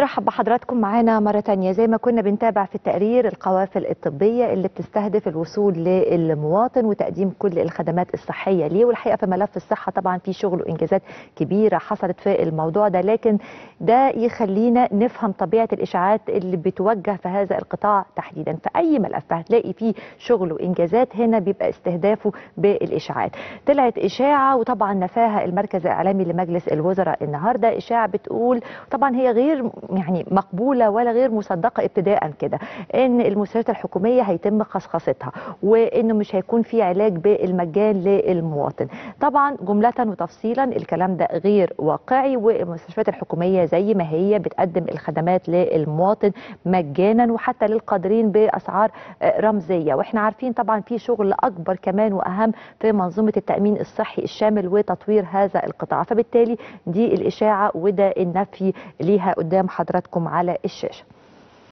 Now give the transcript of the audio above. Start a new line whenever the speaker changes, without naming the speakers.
برحب بحضراتكم معانا مرة تانية زي ما كنا بنتابع في التقرير القوافل الطبية اللي بتستهدف الوصول للمواطن وتقديم كل الخدمات الصحية ليه والحقيقة في ملف الصحة طبعا في شغل وإنجازات كبيرة حصلت في الموضوع ده لكن ده يخلينا نفهم طبيعة الإشاعات اللي بتوجه في هذا القطاع تحديدا في أي ملف هتلاقي فيه شغل وإنجازات هنا بيبقى استهدافه بالإشاعات طلعت إشاعة وطبعا نفاها المركز الإعلامي لمجلس الوزراء النهاردة إشاعة بتقول طبعا هي غير يعني مقبوله ولا غير مصدقه ابتداء كده ان المستشفيات الحكوميه هيتم خصخصتها وانه مش هيكون في علاج بالمجان للمواطن طبعا جمله وتفصيلا الكلام ده غير واقعي والمستشفيات الحكوميه زي ما هي بتقدم الخدمات للمواطن مجانا وحتى للقادرين باسعار رمزيه واحنا عارفين طبعا في شغل اكبر كمان واهم في منظومه التامين الصحي الشامل وتطوير هذا القطاع فبالتالي دي الاشاعه وده النفي ليها قدام حضراتكم على الشاشه